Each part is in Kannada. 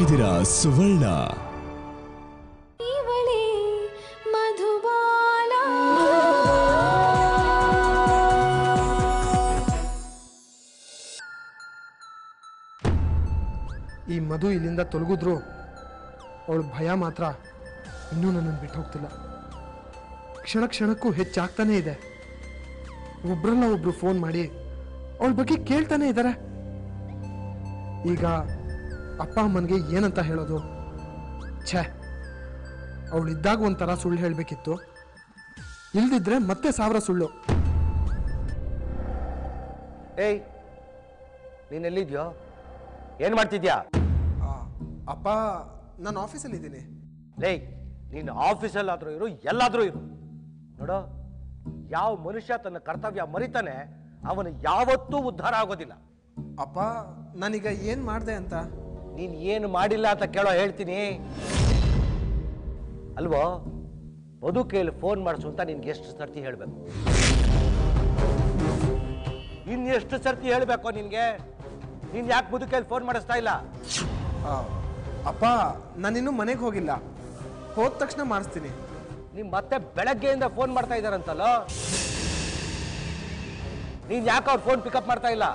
ಇದ್ದೀರಾ ಸುವರ್ಣ ಇವಳೇ ಮಧುಬಾಲ ಈ ಮಧು ಇಲ್ಲಿಂದ ತೊಲಗಿದ್ರು ಅವಳ ಭಯ ಮಾತ್ರ ಇನ್ನೂ ನನ್ನನ್ನು ಬಿಟ್ಟು ಹೋಗ್ತಿಲ್ಲ ಕ್ಷಣ ಕ್ಷಣಕ್ಕೂ ಹೆಚ್ಚಾಗ್ತಾನೇ ಇದೆ ಒಬ್ರಲ್ಲ ಒಬ್ರು ಫೋನ್ ಮಾಡಿ ಅವಳ ಬಗ್ಗೆ ಕೇಳ್ತಾನೆ ಇದ್ದಾರೆ ಈಗ ಅಪ್ಪ ಅಮ್ಮನಿಗೆ ಏನಂತ ಹೇಳೋದು ಛೇ ಅವಳಿದ್ದಾಗ ಒಂಥರ ಸುಳ್ಳು ಹೇಳಬೇಕಿತ್ತು ಇಲ್ದಿದ್ರೆ ಮತ್ತೆ ಸಾವಿರ ಸುಳ್ಳು ಏಯ್ ನೀನ್ ಎಲ್ಲಿದ್ಯೋ ಏನ್ ಮಾಡ್ತಿದ್ಯಾ ಆ, ಅಪ್ಪ ನಾನು ಆಫೀಸಲ್ಲಿ ಇದ್ದೀನಿ ಲೇಯ್ ನೀನು ಆಫೀಸಲ್ಲಾದ್ರೂ ಇರು ಎಲ್ಲಾದ್ರೂ ಇರು ನೋಡು ಯಾವ ಮನುಷ್ಯ ತನ್ನ ಕರ್ತವ್ಯ ಮರಿತಾನೆ ಅವನು ಯಾವತ್ತೂ ಉದ್ಧಾರ ಆಗೋದಿಲ್ಲ ಅಪ್ಪ ನಾನೀಗ ಏನು ಮಾಡಿದೆ ಅಂತ ನೀನ್ ಏನು ಮಾಡಿಲ್ಲ ಅಂತ ಕೇಳೋ ಹೇಳ್ತೀನಿ ಅಲ್ವೋ ಮಧು ಕೈಯಲ್ಲಿ ಫೋನ್ ಮಾಡಿಸು ಅಂತ ನಿನ್ಗೆ ಎಷ್ಟು ಸರ್ತಿ ಹೇಳ್ಬೇಕು ಇನ್ನೆಷ್ಟು ಸರ್ತಿ ಹೇಳ್ಬೇಕು ನಿನ್ಗೆ ನೀನ್ ಯಾಕೆ ಮಧು ಕೈಯಲ್ಲಿ ಫೋನ್ ಮಾಡಿಸ್ತಾ ಇಲ್ಲ ಆ, ಅಪ್ಪ ನಾನಿನ್ನೂ ಮನೆಗೆ ಹೋಗಿಲ್ಲ ಹೋದ ತಕ್ಷಣ ಮಾಡಿಸ್ತೀನಿ ನಿಮ್ ಮತ್ತೆ ಬೆಳಗ್ಗೆಯಿಂದ ಫೋನ್ ಮಾಡ್ತಾ ಇದಾರಂತಲ್ಲ ನೀನ್ ಯಾಕೆ ಅವ್ರ ಫೋನ್ ಪಿಕಪ್ ಮಾಡ್ತಾ ಇಲ್ಲ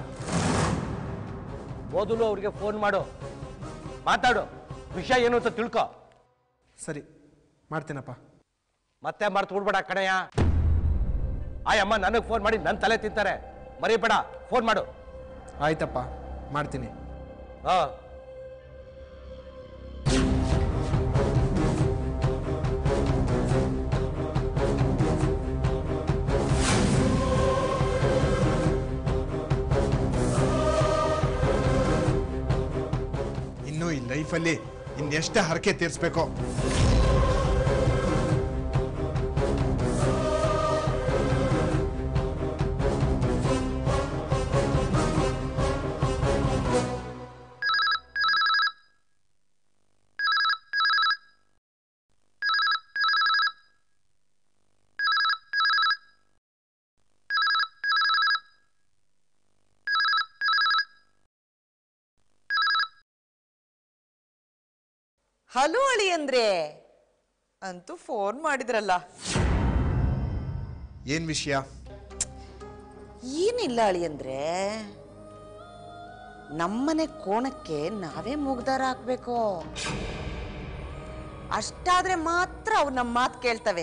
ಮೊದಲು ಅವ್ರಿಗೆ ಫೋನ್ ಮಾಡು ಮಾತಾಡು ವಿಷಯ ಏನು ಅಂತ ತಿಳ್ಕೊ ಸರಿ ಮಾಡ್ತೀನಪ್ಪ ಮತ್ತೆ ಮರ್ತು ಬಿಡ್ಬೇಡ ಕಣಯ್ಯ ಆ ಅಮ್ಮ ನನಗೆ ಫೋನ್ ಮಾಡಿ ನನ್ನ ತಲೆ ತಿಂತಾರೆ ಮರಿಬೇಡ ಫೋನ್ ಮಾಡು ಆಯ್ತಪ್ಪ ಮಾಡ್ತೀನಿ ಹಾ ಇನ್ನು ಈ ಲೈಫಲ್ಲಿ ಇನ್ನೆಷ್ಟು ಹರಕೆ ತೀರಿಸ್ಬೇಕೋ ಹಲೋ ಅಳಿ ಅಂದ್ರೆ ಅಂತೂ ಫೋನ್ ಮಾಡಿದ್ರಲ್ಲ ಏನ್ ವಿಷಯ ಏನಿಲ್ಲ ಅಳಿ ಅಂದ್ರೆ ನಮ್ಮನೆ ಕೋಣಕ್ಕೆ ನಾವೇ ಮುಗ್ದಾರ ಹಾಕ್ಬೇಕು ಅಷ್ಟಾದ್ರೆ ಮಾತ್ರ ಅವು ನಮ್ಮ ಮಾತು ಕೇಳ್ತವೆ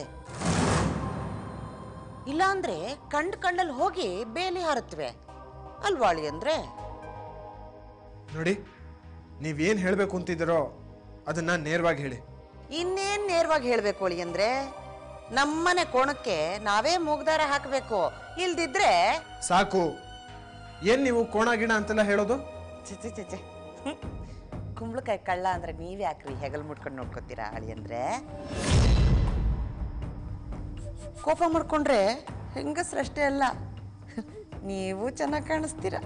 ಇಲ್ಲಾಂದ್ರೆ ಕಂಡ್ ಕಂಡಲ್ಲಿ ಹೋಗಿ ಬೇಲಿ ಹಾರುತ್ತವೆ ಅಲ್ವಾ ಅಳಿ ಅಂದ್ರೆ ನೋಡಿ ನೀವೇನು ಹೇಳಬೇಕು ಅಂತಿದ್ದೀರೋ ಅದನ್ನ ನೇರವಾಗಿ ಹೇಳಿ ಇನ್ನೇನ್ ನೇರವಾಗಿ ಹೇಳ್ಬೇಕು ಅಳಿ ಅಂದ್ರೆ ನಮ್ಮನೆ ಕೋಣಕ್ಕೆ ನಾವೇ ಮೂಗ್ದಾರ ಹಾಕಬೇಕು ಇಲ್ದಿದ್ರೆ ಸಾಕು ಏನು ನೀವು ಕೋಣ ಗಿಣ ಅಂತೆಲ್ಲ ಹೇಳೋದು ಚಿಚಿ ಚಿಚಿ ಕುಂಬಳಕಾಯಿ ಕಳ್ಳ ಅಂದ್ರೆ ನೀವ್ ಯಾಕ್ರಿ ಹೆಗಲ್ ಮುಟ್ಕೊಂಡು ನೋಡ್ಕೊತೀರಾ ಅಳಿ ಅಂದ್ರೆ ಕೋಪ ಮಾಡ್ಕೊಂಡ್ರೆ ಹೆಂಗಸ್ರಷ್ಟೇ ಅಲ್ಲ ನೀವು ಚೆನ್ನಾಗಿ ಕಾಣಿಸ್ತೀರ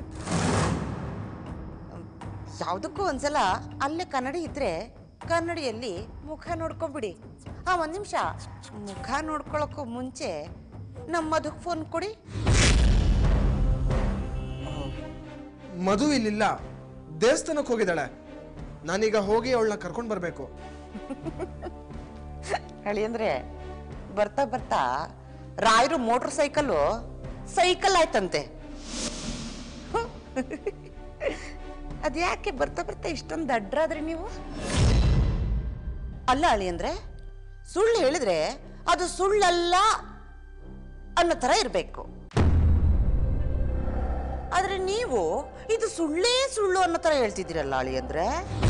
ಯಾವುದಕ್ಕೂ ಒಂದ್ಸಲ ಅಲ್ಲೇ ಕನ್ನಡಿ ಇದ್ರೆ ಕನ್ನಡಿಯಲ್ಲಿ ಮುಖ ನೋಡ್ಕೊಂಬಿಡಿ ಆ ಒಂದ್ ನಿಮಿಷ ಮುಖ ನೋಡ್ಕೊಳಕ್ಕೂ ಮುಂಚೆ ನಮ್ಮ ಮಧುಕ್ ಫೋನ್ ಕೊಡಿ ಮಧು ಇಲ್ಲಿಲ್ಲ ದೇವಸ್ಥಾನಕ್ಕೆ ಹೋಗಿದ್ದಾಳೆ ನಾನೀಗ ಹೋಗಿ ಅವಳನ್ನ ಕರ್ಕೊಂಡು ಬರಬೇಕು ಹೇಳಿ ಅಂದ್ರೆ ಬರ್ತಾ ಬರ್ತಾ ರಾಯರು ಮೋಟರ್ ಸೈಕಲ್ಲು ಸೈಕಲ್ ಆಯ್ತಂತೆ ಅದ್ಯಾಕೆ ಬರ್ತಾ ಬರ್ತಾ ಇಷ್ಟೊಂದು ದಡ್ರಾದ್ರಿ ನೀವು ಅಲ್ಲ ಅಳಿ ಅಂದ್ರೆ ಸುಳ್ಳು ಹೇಳಿದ್ರೆ ಅದು ಸುಳ್ಳಲ್ಲ ಅನ್ನೋ ಥರ ಇರಬೇಕು ಆದ್ರೆ ನೀವು ಇದು ಸುಳ್ಳೇ ಸುಳ್ಳು ಅನ್ನೋ ಥರ ಹೇಳ್ತಿದ್ದೀರಲ್ಲ ಅಳಿ ಅಂದ್ರೆ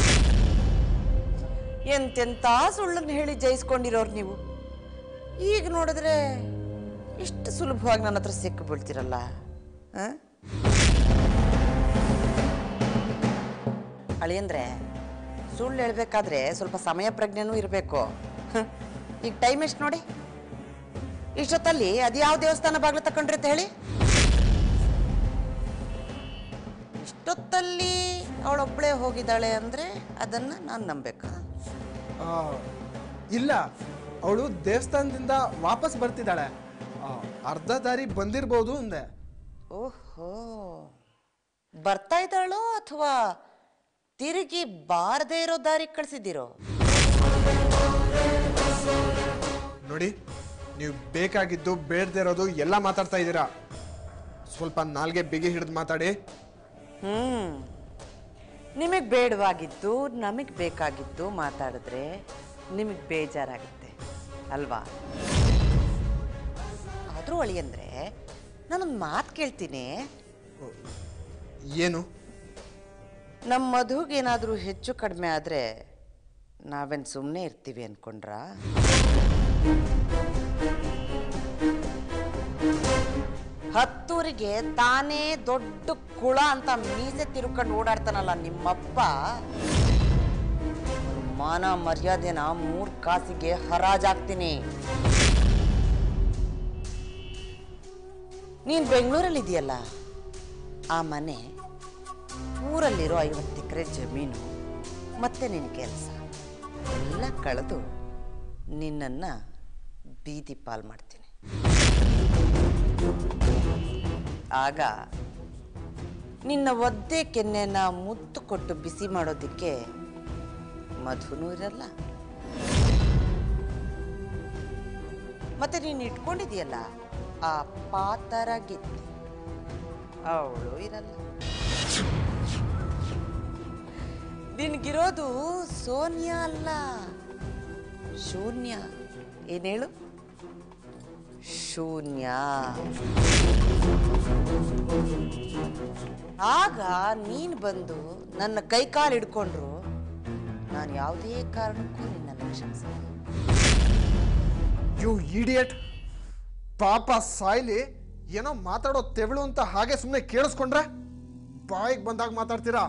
ಎಂತೆಂಥ ಸುಳ್ಳನ್ನು ಹೇಳಿ ಜಯಿಸ್ಕೊಂಡಿರೋರು ನೀವು ಈಗ ನೋಡಿದ್ರೆ ಇಷ್ಟು ಸುಲಭವಾಗಿ ನನ್ನ ಹತ್ರ ಸಿಕ್ಕು ಬೀಳ್ತಿರಲ್ಲ ಆ? ಅಳಿಯಂದ್ರೆ ಸುಳ್ಳು ಹೇಳ್ಬೇಕಾದ್ರೆ ಸ್ವಲ್ಪ ಸಮಯ ಪ್ರಜ್ಞೆನೂ ಇರಬೇಕು ಈಗ ಟೈಮ್ ಎಷ್ಟು ನೋಡಿ ಇಷ್ಟೊತ್ತಲ್ಲಿ ಅದ್ಯಾವ ದೇವಸ್ಥಾನ ಬಾಗ್ಲು ತಗೊಂಡ್ರಿ ಹೇಳಿ ಇಷ್ಟೊತ್ತಲ್ಲಿ ಅವಳೊಬ್ಬಳೇ ಹೋಗಿದ್ದಾಳೆ ಅಂದರೆ ಅದನ್ನು ನಾನು ನಂಬೇಕಾ ಆ, ಇಲ್ಲ ಅವಳು ದೇವಸ್ಥಾನದಿಂದ ವಾಪಸ್ ಬರ್ತಿದ್ದಾಳೆ ಆ, ಅರ್ಧ ದಾರಿ ಬಂದಿರ್ಬೋದು ಅಂದೆ ಓಹೋ ಬರ್ತಾ ಇದ್ದಾಳೋ ಅಥವಾ ತಿರುಗಿ ಬಾರದೇ ಇರೋ ದಾರಿ ಕಳ್ಸಿದ್ದೀರೋ ನೋಡಿ ನೀವು ಬೇಕಾಗಿದ್ದು ಬೇಡದೇ ಇರೋದು ಎಲ್ಲ ಮಾತಾಡ್ತಾ ಇದ್ದೀರಾ ಸ್ವಲ್ಪ ನಾಲ್ಗೆ ಬಿಗಿ ಹಿಡಿದು ಮಾತಾಡಿ ಹ್ಮ್ ನಿಮಗೆ ಬೇಡವಾಗಿದ್ದು ನಮಗೆ ಬೇಕಾಗಿದ್ದು ಮಾತಾಡಿದ್ರೆ ನಿಮಗೆ ಬೇಜಾರಾಗುತ್ತೆ ಅಲ್ವಾ ಆದರೂ ಅಳಿಯಂದ್ರೆ ನಾನೊಂದು ಮಾತು ಕೇಳ್ತೀನಿ ಏನು ನಮ್ಮ ಮಧುಗೇನಾದರೂ ಹೆಚ್ಚು ಕಡಿಮೆ ಆದರೆ ನಾವೇನು ಸುಮ್ಮನೆ ಇರ್ತೀವಿ ಅನ್ಕೊಂಡ್ರಾ ಹತ್ತೂರಿಗೆ ತಾನೇ ದೊಡ್ಡ ಕುಳ ಅಂತ ಮೀಸೆ ತಿರ್ಕೊಂಡು ಓಡಾಡ್ತಾನಲ್ಲ ನಿಮ್ಮಪ್ಪ ಮಾನ ಮರ್ಯಾದೆನ ಮೂರ್ ಕಾಸಿಗೆ ಹರಾಜಾಗ್ತೀನಿ ನೀನ್ ಬೆಂಗಳೂರಲ್ಲಿ ಇದೆಯಲ್ಲ ಆ ಮನೆ ಊರಲ್ಲಿರೋ ಐವತ್ತು ಎಕರೆ ಜಮೀನು ಮತ್ತೆ ನಿನ್ನ ಕೆಲಸ ಎಲ್ಲ ಕಳೆದು ನಿನ್ನನ್ನ ಬೀದಿ ಪಾಲ್ ಮಾಡ್ತೀನಿ ಆಗ ನಿನ್ನ ಒದ್ದೆ ಕೆನ್ನೆನ ಮುತ್ತು ಕೊಟ್ಟು ಬಿಸಿ ಮಾಡೋದಕ್ಕೆ ಮಧುನೂ ಇರಲ್ಲ ಮತ್ತೆ ನೀನು ಇಟ್ಕೊಂಡಿದೀಯಲ್ಲ ಆ ಪಾತರ ಗಿತ್ತಿ ಅವಳು ಇರಲ್ಲ ನಿನ್ಗಿರೋದು ಸೋನಿಯಾ ಅಲ್ಲ ಶೂನ್ಯ ಏನ್ ಹೇಳು ಶೂನ್ಯ ಆಗ ನೀನ್ ಬಂದು ನನ್ನ ಕೈಕಾಲು ಹಿಡ್ಕೊಂಡ್ರು ನಾನು ಯಾವುದೇ ಕಾರಣಕ್ಕೂ ನಿನ್ನನ್ನು ಕ್ಷಮಿಸಲ್ಲ ಯು ಇಡಿಯಟ್ ಪಾಪ ಸಾಯ್ಲಿ ಏನೋ ಮಾತಾಡೋ ತೆವಳು ಅಂತ ಹಾಗೆ ಸುಮ್ಮನೆ ಕೇಳಿಸ್ಕೊಂಡ್ರೆ ಬಾಯಿಗೆ ಬಂದಾಗ ಮಾತಾಡ್ತೀರಾ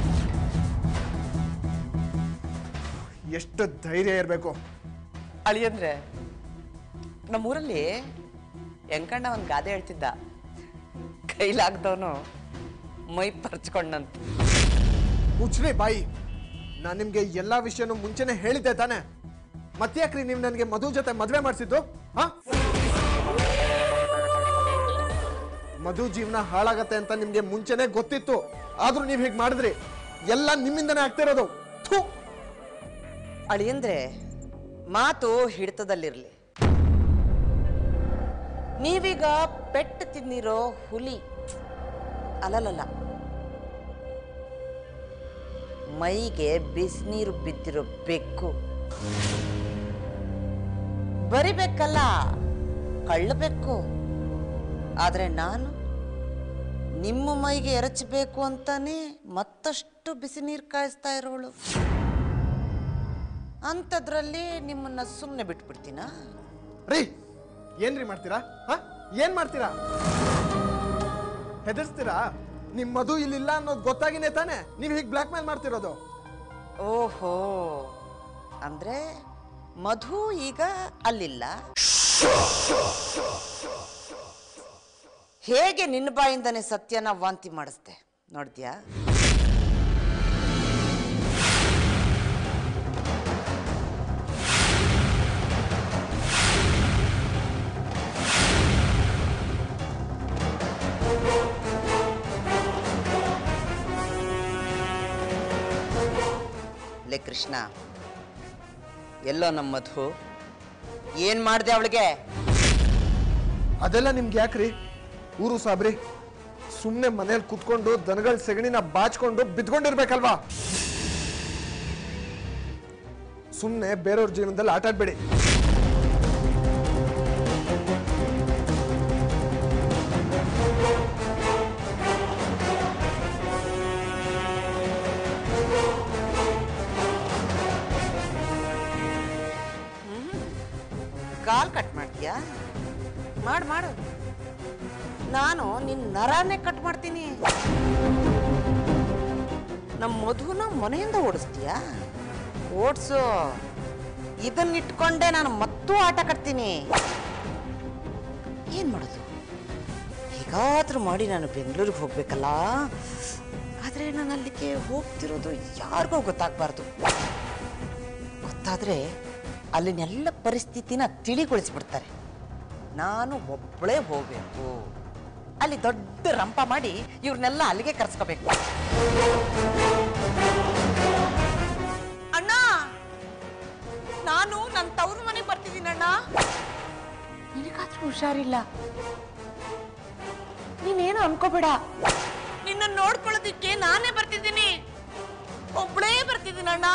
ಎಷ್ಟು ಧೈರ್ಯ ಇರಬೇಕು ಅಳಿಯಂದ್ರೆ ನಮ್ಮೂರಲ್ಲಿ ಹೆಂಕಣ್ಣ ಒಂದು ಗಾದೆ ಹೇಳ್ತಿದ್ದ ಕೈಲಾಗ್ದವನು ಮೈ ಪರ್ಚ್ಕೊಂಡಂತ ಮುಚ್ಚ್ರಿ ಬಾಯಿ ನಾನು ನಿಮ್ಗೆ ಎಲ್ಲಾ ವಿಷಯನೂ ಮುಂಚೆನೆ ಹೇಳಿದ್ದೆ ತಾನೆ ಮತ್ತ್ಯಾಕ್ರಿ ನೀವು ನನಗೆ ಮಧು ಜೊತೆ ಮದುವೆ ಮಾಡಿಸಿದ್ದು ಹಾ ಮಧು ಜೀವನ ಹಾಳಾಗತ್ತೆ ಅಂತ ನಿಮ್ಗೆ ಮುಂಚೆನೆ ಗೊತ್ತಿತ್ತು ಆದ್ರೂ ನೀವು ಹೀಗೆ ಮಾಡಿದ್ರಿ ಎಲ್ಲ ನಿಮ್ಮಿಂದನೇ ಆಗ್ತಿರೋದು ಥು ಅಳಿಯಂದ್ರೆ ಮಾತು ಹಿಡಿತದಲ್ಲಿರ್ಲಿ ನೀವೀಗ ಪೆಟ್ಟು ತಿಂದಿರೋ ಹುಲಿ ಅಲ್ಲಲ್ಲ ಮೈಗೆ ಬಿಸಿನೀರು ಬಿದ್ದಿರೋ ಬೆಕ್ಕು ಬರಿಬೇಕಲ್ಲ ಕಳ್ಳಬೇಕು ಆದ್ರೆ ನಾನು ನಿಮ್ಮ ಮೈಗೆ ಎರಚಬೇಕು ಅಂತಾನೆ ಮತ್ತಷ್ಟು ಬಿಸಿ ನೀರು ಕಾಯಿಸ್ತಾ ಇರೋಳು ಅಂಥದ್ರಲ್ಲಿ ನಿಮ್ಮನ್ನ ಸುಮ್ಮನೆ ಬಿಟ್ಬಿಡ್ತೀನಾ ರೀ ಏನ್ರಿ ಮಾಡ್ತೀರಾ ಹಾ ಏನ್ ಮಾಡ್ತೀರಾ ಹೆದರ್ಸ್ತೀರಾ ನಿಮ್ ಮಧು ಇಲ್ಲಿಲ್ಲ ಅನ್ನೋದು ಗೊತ್ತಾಗಿನೇ ತಾನೆ ನೀವು ಹೀಗೆ ಬ್ಲಾಕ್ ಮೇಲ್ ಮಾಡ್ತಿರೋದು ಓಹೋ ಅಂದ್ರೆ ಮಧು ಈಗ ಅಲ್ಲಿಲ್ಲ ಹೇಗೆ ನಿನ್ನ ಬಾಯಿಂದನೇ ಸತ್ಯನ ವಾಂತಿ ಮಾಡಿಸ್ದೆ ನೋಡ್ದ್ಯಾ ಲೇ ಕೃಷ್ಣ ಎಲ್ಲೋ ನಮ್ಮ ಮಧು ಏನ್ ಮಾಡ್ದೆ ಅವಳಿಗೆ ಅದೆಲ್ಲ ನಿಮ್ಗೆ ಯಾಕ್ರಿ ಊರು ಸಾಬ್ರಿ ಸುಮ್ನೆ ಮನೇಲಿ ಕುತ್ಕೊಂಡು ದನಗಳ ಸೆಗಣಿನ ಬಾಚ್ಕೊಂಡು ಬಿದ್ಕೊಂಡಿರ್ಬೇಕಲ್ವಾ ಸುಮ್ನೆ ಬೇರೆಯವ್ರ ಜೀವನದಲ್ಲಿ ಆಟ ಆಡ್ಬೇಡಿ ಕಾಲ್ ಕಟ್ ಮಾಡ್ತೀಯಾ ಮಾಡು ಮಾಡು ನಾನು ನಿನ್ನ ನರಾನೇ ಕಟ್ ಮಾಡ್ತೀನಿ ನಮ್ಮ ಮಧುನ ಮನೆಯಿಂದ ಓಡಿಸ್ತೀಯಾ ಓಡಿಸು ಇದನ್ನಿಟ್ಕೊಂಡೆ ನಾನು ಮತ್ತೂ ಆಟ ಕಟ್ತೀನಿ ಏನ್ ಮಾಡೋದು ಹೇಗಾದ್ರೂ ಮಾಡಿ ನಾನು ಬೆಂಗಳೂರಿಗೆ ಹೋಗ್ಬೇಕಲ್ಲ ಆದ್ರೆ ನಾನು ಅಲ್ಲಿಗೆ ಹೋಗ್ತಿರೋದು ಯಾರಿಗೂ ಗೊತ್ತಾಗ್ಬಾರ್ದು ಗೊತ್ತಾದ್ರೆ ಅಲ್ಲಿನೆಲ್ಲ ಪರಿಸ್ಥಿತಿನ ತಿಳಿಗೊಳಿಸ್ಬಿಡ್ತಾರೆ ನಾನು ಒಬ್ಬಳೇ ಹೋಗ್ಬೇಕು ಅಲ್ಲಿ ದೊಡ್ಡ ರಂಪ ಮಾಡಿ ಇವ್ರನ್ನೆಲ್ಲ ಅಲ್ಲಿಗೆ ಕರ್ಸ್ಕೋಬೇಕು ಹುಷಾರಿಲ್ಲ ನೀನೇನು ಅನ್ಕೋಬೇಡ ನಿನ್ನ ನೋಡ್ಕೊಳ್ಳೋದಿಕ್ಕೆ ನಾನೇ ಬರ್ತಿದ್ದೀನಿ ಒಬ್ಳೇ ಬರ್ತಿದ್ದೀನಿ ಅಣ್ಣ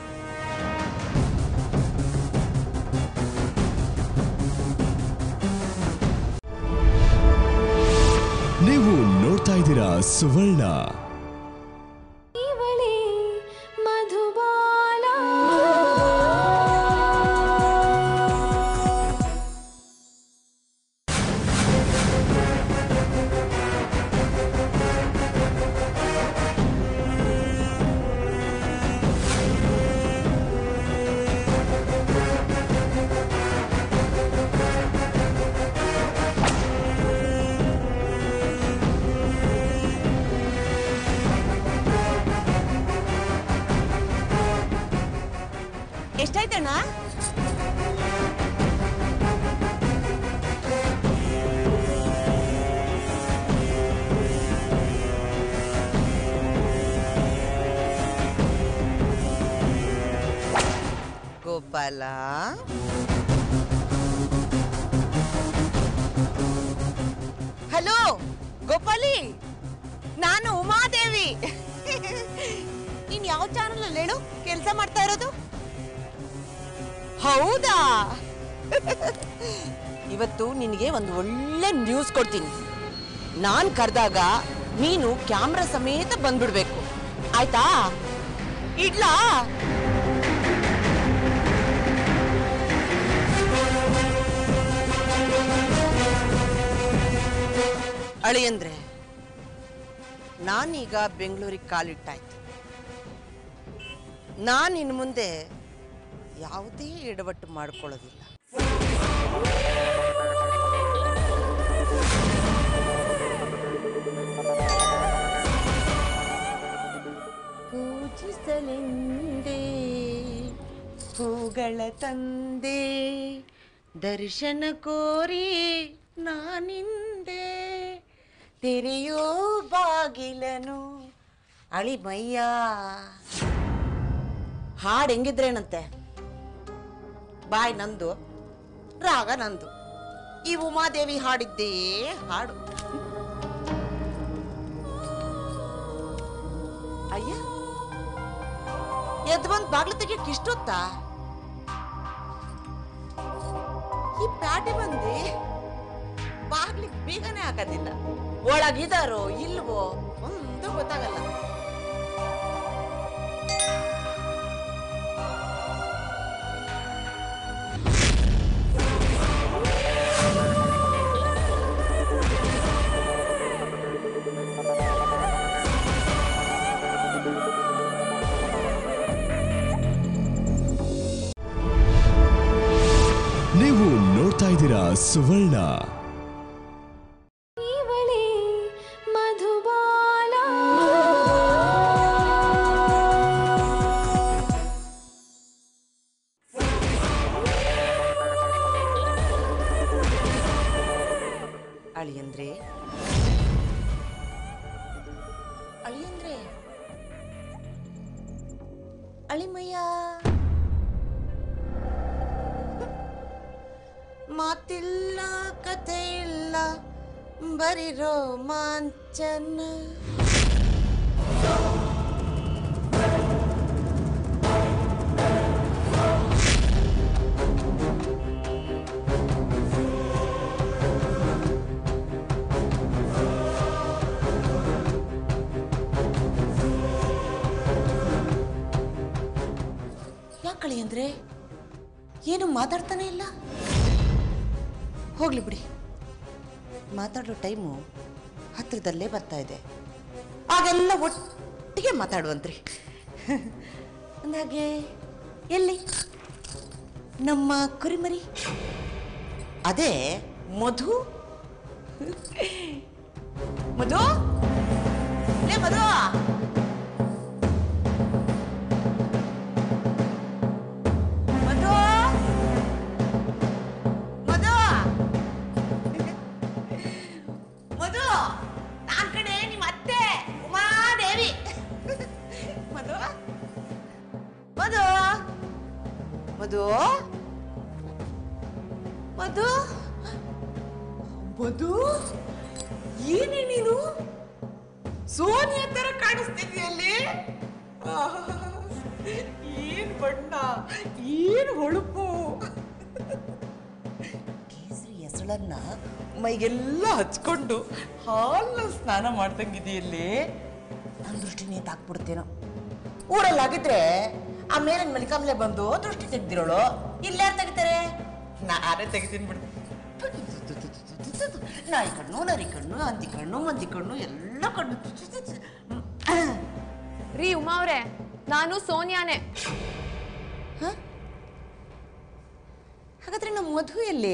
ನೀವು ನೋಡ್ತಾ ಇದ್ದೀರಾ ಸುವರ್ಣ ಇವಳೇ ಮಧುಬಾಲ ಎಷ್ಟಾಯ್ತಣ್ಣ ಗೋಪಾಲ ಹಲೋ ಗೋಪಾಲಿ ನಾನು ಉಮಾದೇವಿ ನೀನ್ ಯಾವ ಚಾನಲ್ ಅಲ್ಲಿ ಹೇಳು ಕೆಲಸ ಮಾಡ್ತಾ ಇರೋದು ಹೌದಾ ಇವತ್ತು ನಿನಗೆ ಒಂದು ಒಳ್ಳೆ ನ್ಯೂಸ್ ಕೊಡ್ತೀನಿ ನಾನ್ ಕರೆದಾಗ ನೀನು ಕ್ಯಾಮ್ರಾ ಸಮೇತ ಬಂದ್ಬಿಡ್ಬೇಕು ಆಯ್ತಾ ಇಡ್ಲಾ ಅಳಿಯಂದ್ರೆ ನಾನೀಗ ಬೆಂಗಳೂರಿಗೆ ಕಾಲಿಟ್ಟಾಯ್ತು ನಾನು ಇನ್ನು ಮುಂದೆ ಯಾವುದೇ ಎಡವಟ್ಟು ಮಾಡ್ಕೊಳ್ಳೋದಿಲ್ಲ ಪೂಜಿಸಲೆಂದೇ ಹೂಗಳ ತಂದೆ ದರ್ಶನ ಕೋರಿ ನಾನಿಂದೆ ತೆರೆಯೋ ಬಾಗಿಲನು ಅಳಿಮಯ್ಯ ಹಾಡು ಹೆಂಗಿದ್ರೇನಂತೆ ಬಾಯ್ ನಂದು ರಾಗ ನಂದು ಈ ಉಮಾದೇವಿ ಹಾಡಿದ್ದೇ ಹಾಡು ಅಯ್ಯ ಎದ್ ಬಂದ್ ಬಾಗ್ಲು ತೆಗಿಯಕ್ ಇಷ್ಟೊತ್ತಾ ಈ ಪ್ಯಾಟೆ ಬಂದಿ ಬಾಗ್ಲಿಗ್ ಬೀಗನೆ ಹಾಕೋದಿಲ್ಲ ಒಳಗಿದಾರೋ ಇಲ್ವೋ ಒಂದು ಗೊತ್ತಾಗಲ್ಲ ನೀವು ನೋಡ್ತಾ ಇದ್ದೀರಾ ಸುವರ್ಣ ಇವಳೇ ಮಧುಬಾಲ ಅಳಿಯಂದ್ರೆ ಅಳಿಯಂದ್ರೆ ಅಳಿಮಯ್ಯ ಮಾತಿಲ್ಲ ಕಥೆ ಇಲ್ಲ ಬರೀ ರೋಮಾಂಚನ ಯಾಕಳಿ ಅಂದ್ರೆ ಏನು ಮಾತಾಡ್ತಾನೆ ಇಲ್ಲ ಹೋಗ್ಲಿ ಬಿಡಿ ಮಾತಾಡೋ ಟೈಮು ಹತ್ರದಲ್ಲೇ ಬರ್ತಾ ಇದೆ ಆಗೆಲ್ಲ ಒಟ್ಟಿಗೆ ಮಾತಾಡುವಂತ್ರಿ ಅಂದಾಗೆ ಎಲ್ಲಿ ನಮ್ಮ ಕುರಿಮರಿ ಅದೇ ಮಧು ಮಧು ಲೇ ಮಧು ಮಧು ಮಧು ಮಧು ನಾನ್ ಕಡೆ ನಿಮ್ಮ ಅತ್ತೆ ಉಮಾದೇವಿ ಮಧು ಮಧು ಮಧು ಮಧು ಮಧು ಏನೇ ನೀನು ಸೋನಿಯಾ ತರ ಕಾಣಿಸ್ತಿದ್ಯಲ್ಲಿ ಏನ್ ಬಣ್ಣ ಏನ್ ಹೊಳಪು ಕೇಸರಿ ಹೆಸಳನ್ನ ಮೈಗೆಲ್ಲ ಹಚ್ಕೊಂಡು ಹಾಲ್ನ ಸ್ನಾನ ಮಾಡ್ದಂಗಿದೆಯಲ್ಲಿ ನನ್ನ ದೃಷ್ಟಿ ನೇತಾಕ್ಬಿಡ್ತೇನೋ ಊರಲ್ಲಾಗಿದ್ರೆ ಆ ಮೇಲಿನ ಮಲಿಕಾಮ್ಲೆ ಬಂದು ದೃಷ್ಟಿ ತೆಗ್ದಿರೋಳು ಇಲ್ಲಾರು ತೆಗಿತಾರೆ ನಾನೇ ತೆಗಿತೀನಿ ಬಿಡು ನಾಯಿ ಕಣ್ಣು ನರಿ ಕಣ್ಣು ಹಂದಿ ಕಣ್ಣು ಮಂದಿ ಕಣ್ಣು ಎಲ್ಲ ಕಣ್ಣು ರೀ ಉಮಾ ಅವ್ರೆ ನಾನು ಸೋನಿಯಾನೆ ಹ? ಹಾಗಾದ್ರೆ ನಮ್ಮ ಮಧು ಎಲ್ಲಿ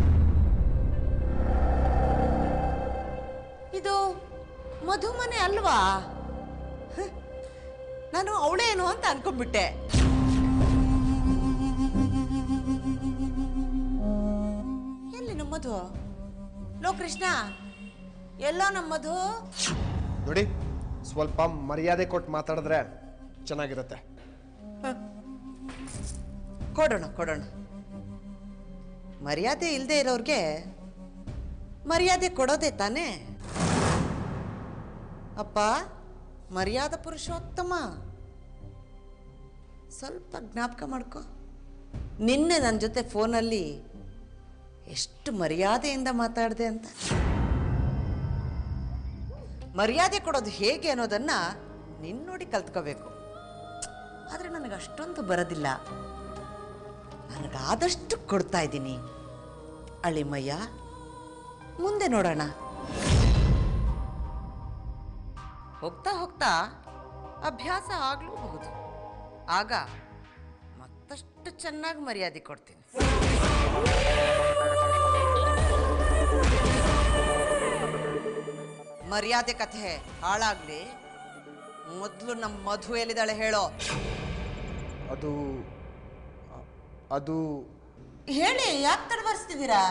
ಇದು ಮಧು ಮನೆ ಅಲ್ವಾ ಹ? ನಾನು ಅವಳೇನು ಅಂತ ಅನ್ಕೊಂಡ್ಬಿಟ್ಟೆ ಎಲ್ಲಿ ನಮ್ಮ ಮಧು ಲೋ ಕೃಷ್ಣ ಎಲ್ಲೋ ನಮ್ಮ ಮಧು ನೋಡಿ ಸ್ವಲ್ಪ ಮರ್ಯಾದೆ ಕೊಟ್ಟು ಮಾತಾಡಿದ್ರೆ ಚೆನ್ನಾಗಿರುತ್ತೆ ಕೊಡೋಣ ಕೊಡೋಣ ಮರ್ಯಾದೆ ಇಲ್ಲದೆ ಇರೋರ್ಗೆ ಮರ್ಯಾದೆ ಕೊಡೋದೇ ತಾನೇ ಅಪ್ಪ ಮರ್ಯಾದ ಪುರುಷೋತ್ತಮ ಸ್ವಲ್ಪ ಜ್ಞಾಪಕ ಮಾಡ್ಕೊ ನಿನ್ನೆ ನನ್ನ ಜೊತೆ ಫೋನಲ್ಲಿ ಎಷ್ಟು ಮರ್ಯಾದೆಯಿಂದ ಮಾತಾಡಿದೆ ಅಂತ ಮರ್ಯಾದೆ ಕೊಡೋದು ಹೇಗೆ ಅನ್ನೋದನ್ನ ನಿನ್ನ ನೋಡಿ ಕಲ್ತ್ಕೋಬೇಕು ಆದರೆ ನನಗೆ ಅಷ್ಟೊಂದು ಬರೋದಿಲ್ಲ ನನಗಾದಷ್ಟು ಕೊಡ್ತಾ ಇದ್ದೀನಿ ಅಳಿಮಯ್ಯ ಮುಂದೆ ನೋಡೋಣ ಹೋಗ್ತಾ ಹೋಗ್ತಾ ಅಭ್ಯಾಸ ಆಗ್ಲೂಬಹುದು ಆಗ ಮತ್ತಷ್ಟು ಚೆನ್ನಾಗಿ ಮರ್ಯಾದೆ ಕೊಡ್ತೀನಿ ಮರ್ಯಾದೆ ಕಥೆ ಹಾಳಾಗ್ಲಿ ಮೊದಲು ನಮ್ಮ ಮಧು ಎಲ್ಲಿದ್ದಾಳೆ ಹೇಳೋ ಅದು ಅದು ಹೇಳಿ ಯಾಕೆ ತಡವರ್ಸ್ತಿದ್ದೀರಾ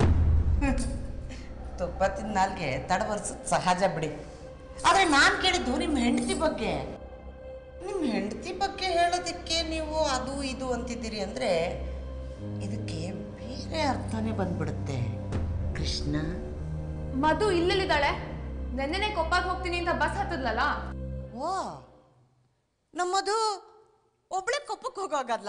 ತುಪ್ಪ ತಿಂದ ನಾಲ್ಗೆ ತಡವರ್ಸೋದು ಸಹಜ ಬಿಡಿ ಆದರೆ ನಾನು ಕೇಳಿದ್ದು ನಿಮ್ಮ ಹೆಂಡತಿ ಬಗ್ಗೆ ನಿಮ್ಮ ಹೆಂಡತಿ ಬಗ್ಗೆ ಹೇಳೋದಕ್ಕೆ ನೀವು ಅದು ಇದು ಅಂತಿದ್ದೀರಿ ಅಂದರೆ ಇದಕ್ಕೆ ಬೇರೆ ಅರ್ಥನೇ ಬಂದ್ಬಿಡುತ್ತೆ ಕೃಷ್ಣ ಮಧು ಇಲ್ಲಲ್ಲಿದ್ದಾಳೆ ನೆನ್ನೆನೆ ಕೊಪ್ಪಾಗ ಹೋಗ್ತೀನಿ ಅಂತ ಬಸ್ ಹತ್ತದ್ಲಲ್ಲ ಓ ನಮ್ಮದು ಒಬ್ಳೆ ಕೊಪ್ಪಕ್ಕೆ ಹೋಗೋಗಲ್ಲ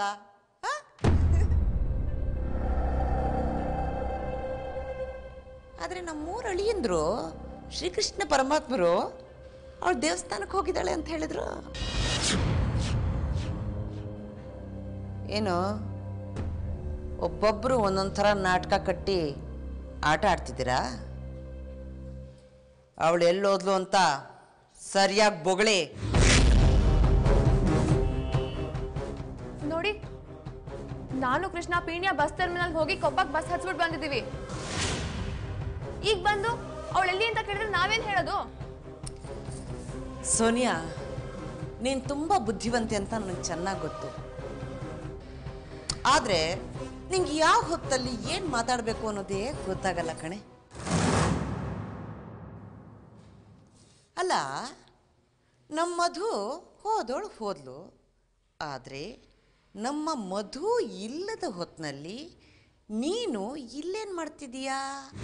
ಆದರೆ ನಮ್ಮೂರ ಅಳಿಯಂದ್ರು ಶ್ರೀಕೃಷ್ಣ ಪರಮಾತ್ಮರು ಅವಳು ದೇವಸ್ಥಾನಕ್ಕೆ ಹೋಗಿದ್ದಾಳೆ ಅಂತ ಹೇಳಿದ್ರು ಏನು ಒಬ್ಬೊಬ್ಬರು ಒಂದೊಂದು ಥರ ನಾಟಕ ಕಟ್ಟಿ ಆಟ ಆಡ್ತಿದ್ದೀರಾ ಅವಳು ಎಲ್ಲೋದ್ಲು ಅಂತ ಸರಿಯಾಗಿ ಬೊಗಳಿ ನೋಡಿ ನಾನು ಕೃಷ್ಣ ಪೀಣ್ಯ ಬಸ್ ಟರ್ಮಿನಲ್ ಹೋಗಿ ಕೊಪ್ಪಕ್ಕೆ ಬಸ್ ಹಚ್ಬಿಟ್ಟು ಬಂದಿದ್ದೀವಿ ಈಗ ಬಂದು ಅವಳು ಎಲ್ಲಿ ಅಂತ ಕೇಳಿದ್ರೆ ನಾವೇನ್ ಹೇಳೋದು ಸೋನಿಯಾ ನೀನು ತುಂಬ ಬುದ್ಧಿವಂತೆ ಅಂತ ನನಗೆ ಚೆನ್ನಾಗಿ ಗೊತ್ತು ಆದರೆ ನಿಂಗೆ ಯಾವ ಹೊತ್ತಲ್ಲಿ ಏನು ಮಾತಾಡಬೇಕು ಅನ್ನೋದೇ ಗೊತ್ತಾಗಲ್ಲ ಕಣೆ ಅಲ್ಲ ನಮ್ಮ ಮಧು ಹೋದೋಳು ಹೋದ್ಲು ಆದರೆ ನಮ್ಮ ಮಧು ಇಲ್ಲದ ಹೊತ್ತಿನಲ್ಲಿ ನೀನು ಇಲ್ಲೇನು ಮಾಡ್ತಿದೀಯಾ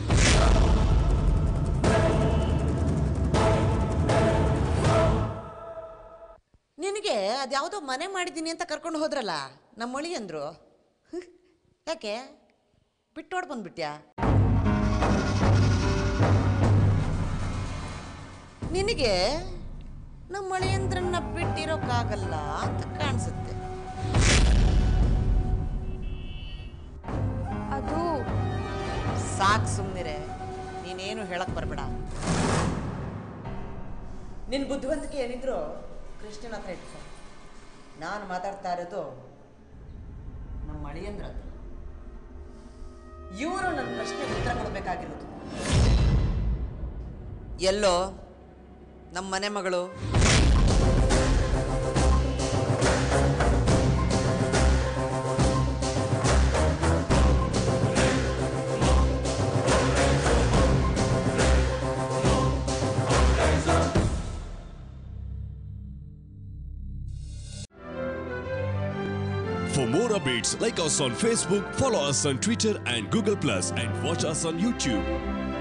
ನಿನಗೆ ಅದ್ಯಾವುದೋ ಮನೆ ಮಾಡಿದ್ದೀನಿ ಅಂತ ಕರ್ಕೊಂಡು ಹೋದ್ರಲ್ಲ ನಮ್ಮ ಮಳಿ ಅಂದ್ರು ಹ್ಮ್. ಯಾಕೆ ಬಿಟ್ಟೋಡ್ ಬಂದ್ಬಿಟ್ಯಾ ನಿನಗೆ ನಮ್ಮ ಮಳೆಯಂದ್ರನ್ನ ಬಿಟ್ಟಿರೋಕ್ಕಾಗಲ್ಲ ಅಂತ ಕಾಣಿಸುತ್ತೆ ಅದು ಸಾಕು ಸುಮ್ಮನಿರೆ ನೀನೇನು ಹೇಳಕ್ ಬರಬೇಡ ನಿನ್ನ ಬುದ್ಧಿವಂತಿಕೆ ಏನಿದ್ರು ಕೃಷ್ಣನ ಹತ್ರ ಇಟ್ಕೊ ನಾನು ಮಾತಾಡ್ತಾ ಇರೋದು ನಮ್ಮ ಅಳಿಯಂದ್ರ ಹತ್ರ ಇವರು ನನ್ನ ಪ್ರಶ್ನೆಗೆ ಉತ್ತರ ಕೊಡಬೇಕಾಗಿರೋದು ಎಲ್ಲೋ ನಮ್ಮ ಮನೆ ಮಗಳು For more updates, like us on Facebook, follow us on Twitter and Google Plus, and watch us on YouTube.